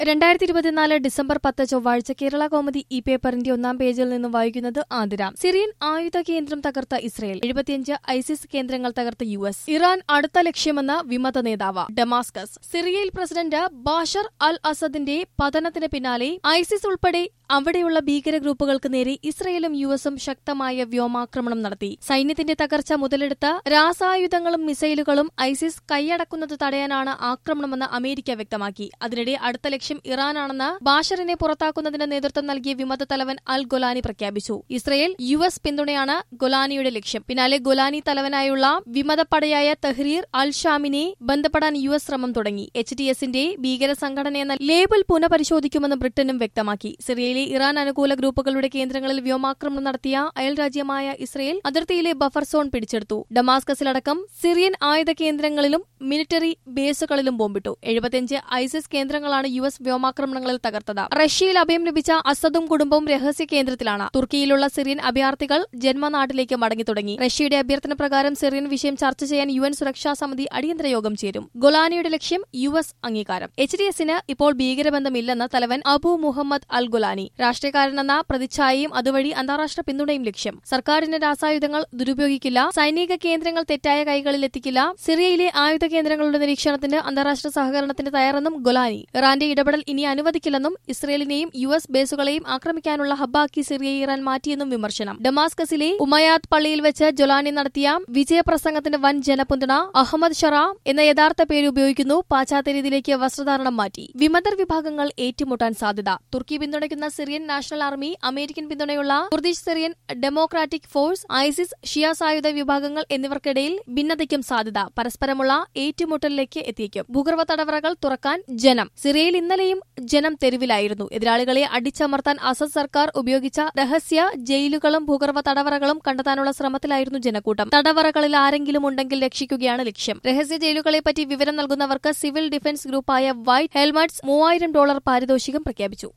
രണ്ടായിരത്തി ഇരുപത്തിനാല് ഡിസംബർ പത്ത് ചൊവ്വാഴ്ച കേരള കോമഡി ഈ പേപ്പറിന്റെ ഒന്നാം പേജിൽ നിന്നും വായിക്കുന്നത് ആതിരാം സിറിയൻ ആയുധ കേന്ദ്രം തകർത്ത ഇസ്രയേൽ എഴുപത്തിയഞ്ച് ഐസിസ് കേന്ദ്രങ്ങൾ തകർത്ത യു എസ് ഇറാൻ അടുത്ത ലക്ഷ്യമെന്ന് വിമത നേതാവ് ഡമാസ്കസ് സിറിയയിൽ പ്രസിഡന്റ് ബാഷർ അൽ അസദിന്റെ പതനത്തിന് പിന്നാലെ ഐസിസ് ഉൾപ്പെടെ അവിടെയുള്ള ഭീകര ഗ്രൂപ്പുകൾക്ക് നേരെ ഇസ്രയേലും യു എസും ശക്തമായ വ്യോമാക്രമണം നടത്തി സൈന്യത്തിന്റെ തകർച്ച മുതലെടുത്ത് രാസായുധങ്ങളും മിസൈലുകളും ഐസിസ് കൈയടക്കുന്നത് തടയാനാണ് ആക്രമണമെന്ന് അമേരിക്ക വ്യക്തമാക്കി അതിനിടെ അടുത്ത ലക്ഷ്യം ഇറാനാണെന്ന് ബാഷറിനെ പുറത്താക്കുന്നതിന് നേതൃത്വം നൽകിയ വിമത തലവൻ അൽ ഗൊലാനി പ്രഖ്യാപിച്ചു ഇസ്രയേൽ യു എസ് പിന്തുണയാണ് ഗൊലാനിയുടെ ലക്ഷ്യം പിന്നാലെ ഗൊലാനി തലവനായുള്ള വിമതപ്പടയായ തെഹ്രീർ അൽ ഷാമിനെ ബന്ധപ്പെടാൻ യു എസ് ശ്രമം തുടങ്ങി എച്ച് ടി എസിന്റെ ഭീകര സംഘടനയെന്ന ലേബൽ പുനഃപരിശോധിക്കുമെന്ന് ബ്രിട്ടനും വ്യക്തമാക്കി സിറിയയിലെ ഇറാൻ അനുകൂല ഗ്രൂപ്പുകളുടെ കേന്ദ്രങ്ങളിൽ വ്യോമാക്രമണം നടത്തിയ അയൽരാജ്യമായ ഇസ്രയേൽ അതിർത്തിയിലെ ബഫർ സോൺ പിടിച്ചെടുത്തു ഡമാസ്കസിലടക്കം സിറിയൻ ആയുധ കേന്ദ്രങ്ങളിലും മിലിറ്ററി ബേസുകളിലും ബോംബിട്ടു എഴുപത്തിയഞ്ച് ഐസിസ് കേന്ദ്രങ്ങളാണ് യു എസ് വ്യോമാക്രമണങ്ങളിൽ തകർത്തത് റഷ്യയിൽ അഭയം ലഭിച്ച അസദും കുടുംബവും രഹസ്യ കേന്ദ്രത്തിലാണ് തുർക്കിയിലുള്ള സിറിയൻ അഭയാർത്ഥികൾ ജന്മനാട്ടിലേക്ക് മടങ്ങി തുടങ്ങി റഷ്യയുടെ അഭ്യർത്ഥന പ്രകാരം സിറിയൻ വിഷയം ചർച്ച ചെയ്യാൻ യു എൻ സുരക്ഷാ സമിതി അടിയന്തര യോഗം ചേരും ഗൊലാനിയുടെ ലക്ഷ്യം യു എസ് അംഗീകാരം എച്ച് ഡി എസിന് ഇപ്പോൾ ഭീകരബന്ധമില്ലെന്ന് തലവൻ അബു മുഹമ്മദ് അൽ ഗുലാനി രാഷ്ട്രീയക്കാരനെന്ന പ്രതിച്ഛായയും അതുവഴി അന്താരാഷ്ട്ര പിന്തുണയും ലക്ഷ്യം സർക്കാരിന് രാസായുധങ്ങൾ ദുരുപയോഗിക്കില്ല സൈനിക കേന്ദ്രങ്ങൾ തെറ്റായ കൈകളിൽ എത്തിക്കില്ല സിറിയയിലെ ആയുധ കേന്ദ്രങ്ങളുടെ നിരീക്ഷണത്തിന് അന്താരാഷ്ട്ര സഹകരണത്തിന് തയ്യാറെന്നും ഗൊലാനി ഇറാന്റെ ഇടപെടൽ ഇനി അനുവദിക്കില്ലെന്നും ഇസ്രയേലിനെയും യു എസ് ബേസുകളെയും ആക്രമിക്കാനുള്ള ഹബ്ബാക്കി സിറിയയെ ഇറാൻ മാറ്റിയെന്നും വിമർശനം ഡമാസ്കസിലെ ഉമയാത്ത് പള്ളിയിൽ വെച്ച് ജൊലാനി നടത്തിയ വിജയപ്രസംഗത്തിന് വൻ ജനപിന്തുണ അഹമ്മദ് ഷറ എന്ന യഥാർത്ഥ പേര് ഉപയോഗിക്കുന്നു പാശ്ചാത്യ രീതിയിലേക്ക് വസ്ത്രധാരണം മാറ്റി വിമതർ വിഭാഗങ്ങൾ ഏറ്റുമുട്ടാൻ സാധ്യത തുർക്കി പിന്തുണയ്ക്കുന്ന സിറിയൻ നാഷണൽ ആർമി അമേരിക്കൻ പിന്തുണയുള്ള Kurdish Syrian democratic force ISIS ഷിയ സായുധ വിഭാഗങ്ങൾ എന്നിവർക്കിടയിൽ ഭിന്നതയ്ക്കും സാധ്യത പരസ്പരമുള്ള ഏറ്റുമുട്ടലിലേക്ക് എത്തിയേക്കും ഭൂഗർഭ തടവറകൾ തുറക്കാൻ ജനം സിറിയയിൽ ഇന്നലെയും ജനം തെരുവിലായിരുന്നു എതിരാളികളെ അടിച്ചമർത്താൻ അസദ് സർക്കാർ ഉപയോഗിച്ച രഹസ്യ ജയിലുകളും ഭൂഗർഭ തടവറകളും കണ്ടെത്താനുള്ള ശ്രമത്തിലായിരുന്നു ജനക്കൂട്ടം തടവറകളിൽ ആരെങ്കിലും ഉണ്ടെങ്കിൽ രക്ഷിക്കുകയാണ് ലക്ഷ്യം രഹസ്യ ജയിലുകളെപ്പറ്റി വിവരം നൽകുന്നവർക്ക് സിവിൽ ഡിഫൻസ് ഗ്രൂപ്പായ വൈറ്റ് ഹെൽമറ്റ്സ് മൂവായിരം ഡോളർ പാരിതോഷികം പ്രഖ്യാപിച്ചു